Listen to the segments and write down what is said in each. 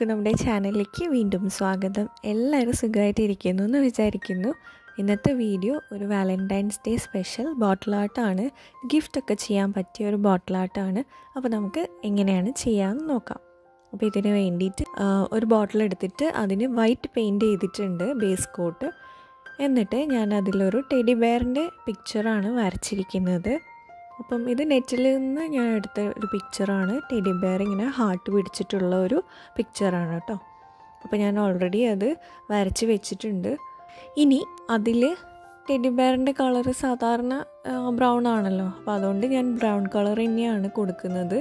നമ്മുടെ ചാനലിലേക്ക് വീണ്ടും സ്വാഗതം എല്ലാവരും സുഖമായിട്ട് ഇരിക്കുന്നു എന്ന് വിചാരിക്കുന്നു ഇന്നത്തെ വീഡിയോ ഒരു വാലൻറ്റൈൻസ് ഡേ സ്പെഷ്യൽ ബോട്ടിൽ ആർട്ടാണ് ഗിഫ്റ്റൊക്കെ ചെയ്യാൻ പറ്റിയ ഒരു ബോട്ടിൽ ആർട്ടാണ് അപ്പോൾ നമുക്ക് എങ്ങനെയാണ് ചെയ്യാമെന്ന് നോക്കാം അപ്പോൾ ഇതിന് വേണ്ടിയിട്ട് ആ, ഒരു ബോട്ടിൽ എടുത്തിട്ട് അതിന് വൈറ്റ് പെയിൻറ്റ് ചെയ്തിട്ടുണ്ട് ബേസ് കോട്ട് എന്നിട്ട് ഞാൻ അതിലൊരു ടെഡി ബെയറിൻ്റെ പിക്ചറാണ് വരച്ചിരിക്കുന്നത് അപ്പം ഇത് നെറ്റിൽ നിന്ന് ഞാൻ എടുത്ത ഒരു പിക്ചറാണ് ടെഡി ബെയർ ഇങ്ങനെ ഹാർട്ട് പിടിച്ചിട്ടുള്ള ഒരു പിക്ചറാണ് കേട്ടോ അപ്പോൾ ഞാൻ ഓൾറെഡി അത് വരച്ച് വെച്ചിട്ടുണ്ട് ഇനി അതിൽ ടെഡി ബെയറിൻ്റെ കളർ സാധാരണ ബ്രൗൺ ആണല്ലോ അപ്പോൾ അതുകൊണ്ട് ഞാൻ ബ്രൗൺ കളർ തന്നെയാണ് കൊടുക്കുന്നത്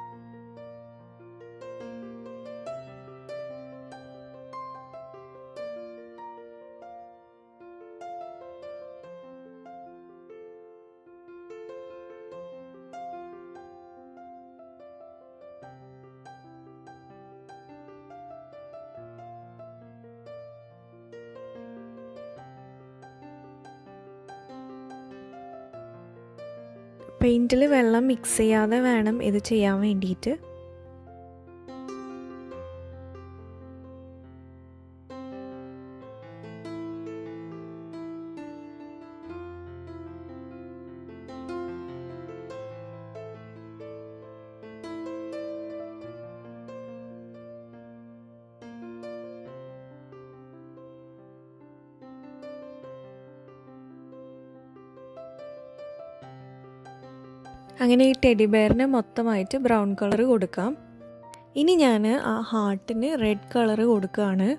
പെയിൻറ്റിൽ വെള്ളം മിക്സ് ചെയ്യാതെ വേണം ഇത് ചെയ്യാൻ വേണ്ടിയിട്ട് അങ്ങനെ ഈ ടെഡി ബെയറിന് മൊത്തമായിട്ട് ബ്രൗൺ കളർ കൊടുക്കാം ഇനി ഞാൻ ആ ഹാർട്ടിന് റെഡ് കളർ കൊടുക്കുകയാണ്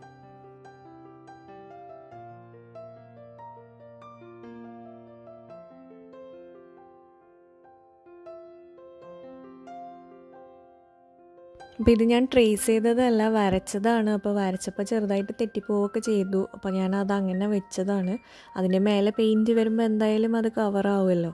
അപ്പോൾ ഇത് ഞാൻ ട്രേസ് ചെയ്തതല്ല വരച്ചതാണ് അപ്പോൾ വരച്ചപ്പോൾ ചെറുതായിട്ട് തെറ്റിപ്പോവുകയൊക്കെ ചെയ്തു അപ്പോൾ ഞാൻ അത് അങ്ങനെ വെച്ചതാണ് അതിൻ്റെ മേലെ പെയിൻറ്റ് വരുമ്പോൾ എന്തായാലും അത് കവർ ആവുമല്ലോ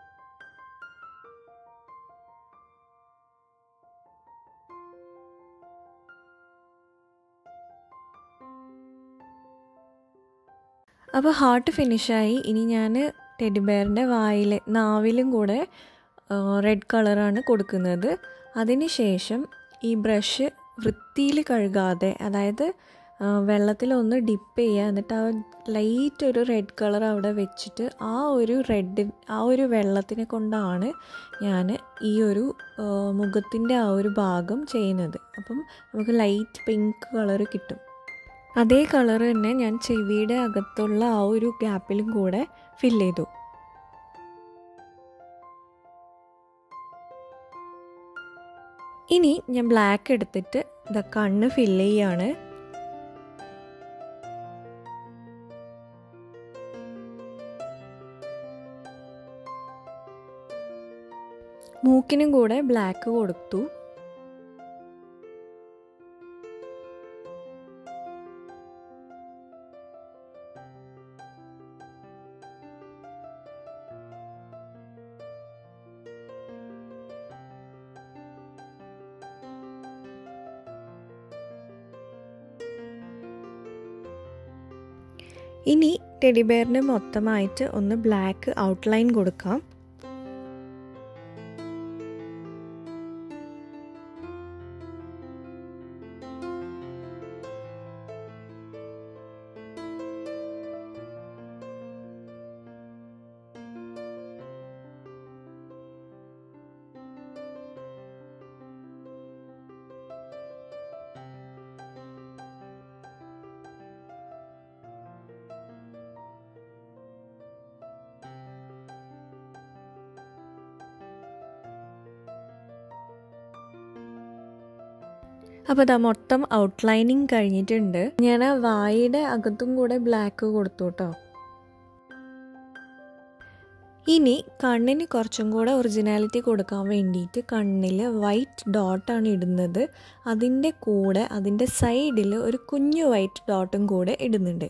അപ്പോൾ ഹാർട്ട് ഫിനിഷായി ഇനി ഞാൻ ടെഡി ബെയറിൻ്റെ വായിൽ നാവിലും കൂടെ റെഡ് കളറാണ് കൊടുക്കുന്നത് അതിന് ശേഷം ഈ ബ്രഷ് വൃത്തിയിൽ കഴുകാതെ അതായത് വെള്ളത്തിലൊന്ന് ഡിപ്പ് ചെയ്യുക എന്നിട്ട് ആ ലൈറ്റ് ഒരു റെഡ് കളർ അവിടെ വെച്ചിട്ട് ആ ഒരു റെഡ് ആ ഒരു വെള്ളത്തിനെ കൊണ്ടാണ് ഞാൻ ഈ ഒരു മുഖത്തിൻ്റെ ആ ഒരു ഭാഗം ചെയ്യുന്നത് അപ്പം നമുക്ക് ലൈറ്റ് പിങ്ക് കളർ കിട്ടും അതേ കളർ തന്നെ ഞാൻ ചെവിയുടെ അകത്തുള്ള ആ ഒരു ഗ്യാപ്പിലും കൂടെ ഫിൽ ചെയ്തു ഇനി ഞാൻ ബ്ലാക്ക് എടുത്തിട്ട് ഇതാ കണ്ണ് ഫില്ല് ചെയ്യാണ് മൂക്കിനും കൂടെ ബ്ലാക്ക് കൊടുത്തു ഇനി ടെഡി ബെയറിന് മൊത്തമായിട്ട് ഒന്ന് ബ്ലാക്ക് ഔട്ട്ലൈൻ കൊടുക്കാം അപ്പോൾ ഇതാ മൊത്തം ഔട്ട്ലൈനിങ് കഴിഞ്ഞിട്ടുണ്ട് ഞാൻ ആ വായുടെ അകത്തും കൂടെ ബ്ലാക്ക് കൊടുത്തു കേട്ടോ ഇനി കണ്ണിന് കുറച്ചും കൂടെ ഒറിജിനാലിറ്റി കൊടുക്കാൻ വേണ്ടിയിട്ട് കണ്ണിൽ വൈറ്റ് ഡോട്ടാണ് ഇടുന്നത് അതിൻ്റെ കൂടെ അതിൻ്റെ സൈഡിൽ ഒരു കുഞ്ഞു വൈറ്റ് ഡോട്ടും കൂടെ ഇടുന്നുണ്ട്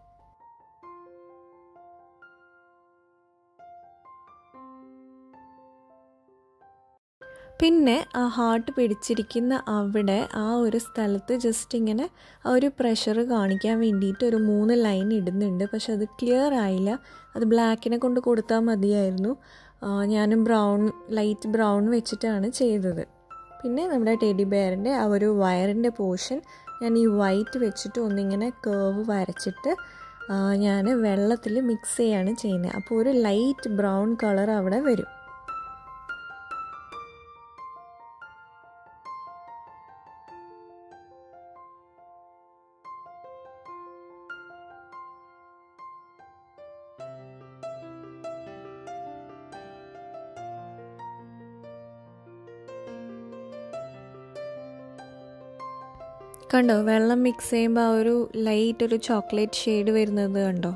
പിന്നെ ആ ഹാർട്ട് പിടിച്ചിരിക്കുന്ന അവിടെ ആ ഒരു സ്ഥലത്ത് ജസ്റ്റ് ഇങ്ങനെ ആ ഒരു പ്രഷർ കാണിക്കാൻ വേണ്ടിയിട്ട് ഒരു മൂന്ന് ലൈൻ ഇടുന്നുണ്ട് പക്ഷെ അത് ക്ലിയർ ആയില്ല അത് ബ്ലാക്കിനെ കൊണ്ട് കൊടുത്താൽ മതിയായിരുന്നു ഞാനും ബ്രൗൺ ലൈറ്റ് ബ്രൗൺ വെച്ചിട്ടാണ് ചെയ്തത് പിന്നെ നമ്മുടെ ടെഡി ബെയറിൻ്റെ ആ ഒരു വയറിൻ്റെ പോർഷൻ ഞാൻ ഈ വൈറ്റ് വെച്ചിട്ട് ഒന്നിങ്ങനെ കേവ് വരച്ചിട്ട് ഞാൻ വെള്ളത്തിൽ മിക്സ് ചെയ്യാണ് ചെയ്യുന്നത് അപ്പോൾ ഒരു ലൈറ്റ് ബ്രൗൺ കളർ അവിടെ വരും കണ്ടോ വെള്ളം മിക്സ് ചെയ്യുമ്പോൾ ആ ഒരു ലൈറ്റ് ഒരു ചോക്ലേറ്റ് ഷെയ്ഡ് വരുന്നത് കണ്ടോ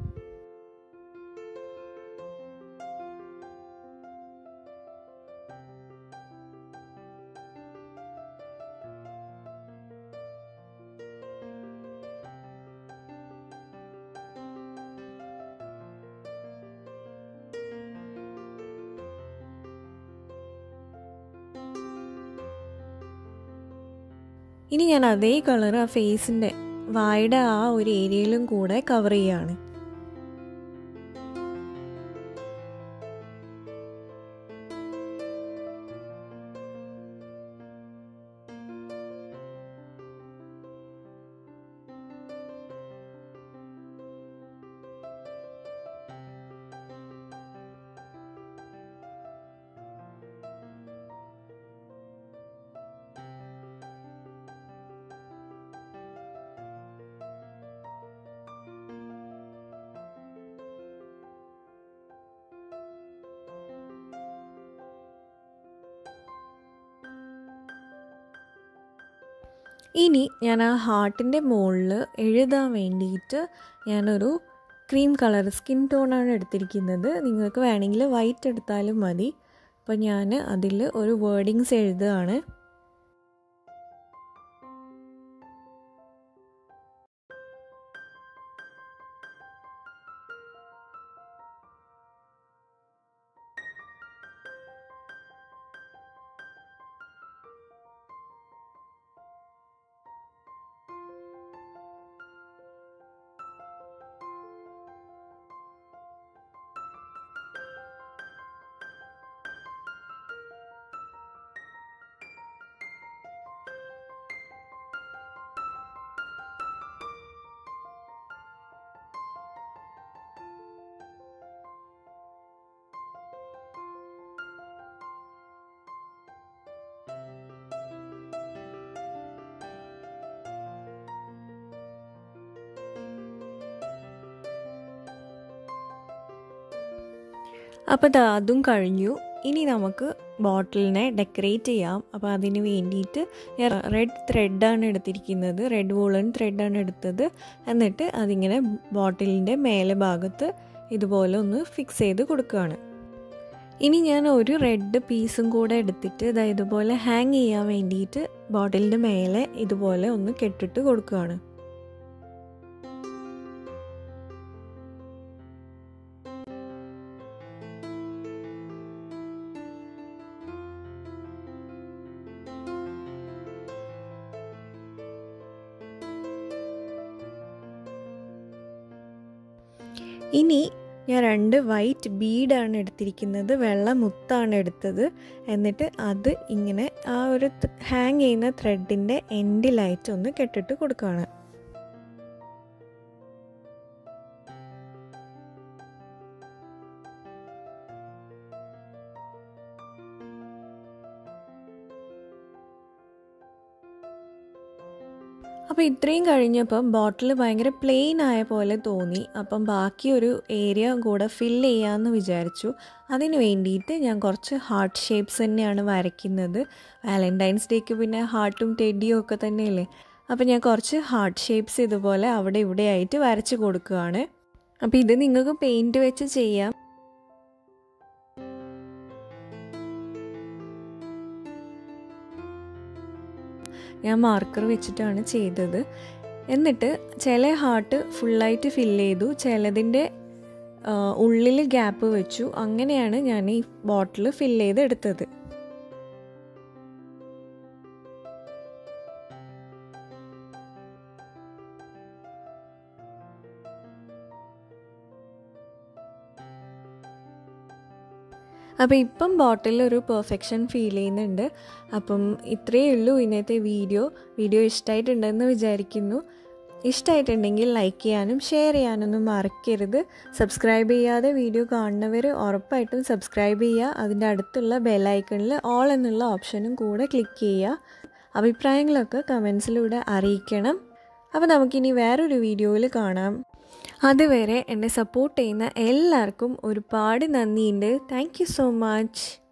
ഇനി ഞാൻ അതേ കളർ ആ ഫേസിൻ്റെ വായുടെ ആ ഒരു ഏരിയയിലും കൂടെ കവർ ചെയ്യാണ് ഇനി ഞാൻ ആ ഹാർട്ടിൻ്റെ മുകളിൽ എഴുതാൻ വേണ്ടിയിട്ട് ഞാനൊരു ക്രീം കളർ സ്കിൻ ടോണാണ് എടുത്തിരിക്കുന്നത് നിങ്ങൾക്ക് വേണമെങ്കിൽ വൈറ്റ് എടുത്താലും മതി അപ്പോൾ ഞാൻ അതിൽ ഒരു വേർഡിങ്സ് എഴുതുകയാണ് അപ്പോൾ ദാ അതും കഴിഞ്ഞു ഇനി നമുക്ക് ബോട്ടിലിനെ ഡെക്കറേറ്റ് ചെയ്യാം അപ്പോൾ അതിന് വേണ്ടിയിട്ട് ഞാൻ റെഡ് ത്രെഡാണ് എടുത്തിരിക്കുന്നത് റെഡ് വൂളൻ ത്രെഡാണ് എടുത്തത് എന്നിട്ട് അതിങ്ങനെ ബോട്ടിലിൻ്റെ മേലെ ഭാഗത്ത് ഇതുപോലെ ഒന്ന് ഫിക്സ് ചെയ്ത് കൊടുക്കുകയാണ് ഇനി ഞാൻ ഒരു റെഡ് പീസും കൂടെ എടുത്തിട്ട് ഇതാ ഇതുപോലെ ഹാങ് ചെയ്യാൻ വേണ്ടിയിട്ട് ബോട്ടിലിൻ്റെ മേലെ ഇതുപോലെ ഒന്ന് കെട്ടിട്ട് കൊടുക്കുകയാണ് ഇനി ഞാൻ രണ്ട് വൈറ്റ് ബീഡാണ് എടുത്തിരിക്കുന്നത് വെള്ള മുത്താണ് എടുത്തത് എന്നിട്ട് അത് ഇങ്ങനെ ആ ഒരു ഹാങ് ചെയ്യുന്ന ത്രെഡിൻ്റെ എൻഡിലായിട്ട് ഒന്ന് കെട്ടിട്ട് കൊടുക്കുകയാണ് അപ്പോൾ ഇത്രയും കഴിഞ്ഞപ്പം ബോട്ടിൽ ഭയങ്കര പ്ലെയിൻ ആയ പോലെ തോന്നി അപ്പം ബാക്കി ഒരു ഏരിയ കൂടെ ഫില്ല് ചെയ്യാമെന്ന് വിചാരിച്ചു അതിന് വേണ്ടിയിട്ട് ഞാൻ കുറച്ച് ഹാർട്ട് ഷേപ്സ് തന്നെയാണ് വരയ്ക്കുന്നത് വാലൻറ്റൈൻസ് ഡേക്ക് പിന്നെ ഹാർട്ടും ടെഡിയും ഒക്കെ തന്നെയല്ലേ അപ്പോൾ ഞാൻ കുറച്ച് ഹാർട്ട് ഷേപ്സ് ഇതുപോലെ അവിടെ ഇവിടെ ആയിട്ട് വരച്ച് കൊടുക്കുകയാണ് അപ്പോൾ ഇത് നിങ്ങൾക്ക് പെയിൻറ്റ് വെച്ച് ചെയ്യാം ഞാൻ മാർക്കർ വെച്ചിട്ടാണ് ചെയ്തത് എന്നിട്ട് ചില ഹാർട്ട് ഫുള്ളായിട്ട് ഫില്ല് ചെയ്തു ചിലതിൻ്റെ ഉള്ളിൽ ഗ്യാപ്പ് വെച്ചു അങ്ങനെയാണ് ഞാൻ ഈ ബോട്ടിൽ ഫില്ല് ചെയ്ത് എടുത്തത് അപ്പോൾ ഇപ്പം ബോട്ടിലിൽ ഒരു പെർഫെക്ഷൻ ഫീൽ ചെയ്യുന്നുണ്ട് അപ്പം ഇത്രയേ ഉള്ളൂ ഇന്നത്തെ വീഡിയോ വീഡിയോ ഇഷ്ടമായിട്ടുണ്ടെന്ന് വിചാരിക്കുന്നു ഇഷ്ടമായിട്ടുണ്ടെങ്കിൽ ലൈക്ക് ചെയ്യാനും ഷെയർ ചെയ്യാനൊന്നും മറക്കരുത് സബ്സ്ക്രൈബ് ചെയ്യാതെ വീഡിയോ കാണുന്നവർ ഉറപ്പായിട്ടും സബ്സ്ക്രൈബ് ചെയ്യുക അതിൻ്റെ അടുത്തുള്ള ബെല്ലൈക്കണിൽ ഓൾ എന്നുള്ള ഓപ്ഷനും കൂടെ ക്ലിക്ക് ചെയ്യുക അഭിപ്രായങ്ങളൊക്കെ കമൻസിലൂടെ അറിയിക്കണം അപ്പോൾ നമുക്കിനി വേറൊരു വീഡിയോയിൽ കാണാം അതുവരെ എന്നെ സപ്പോർട്ട് ചെയ്യുന്ന എല്ലാവർക്കും ഒരുപാട് നന്ദിയുണ്ട് താങ്ക് യു സോ മച്ച്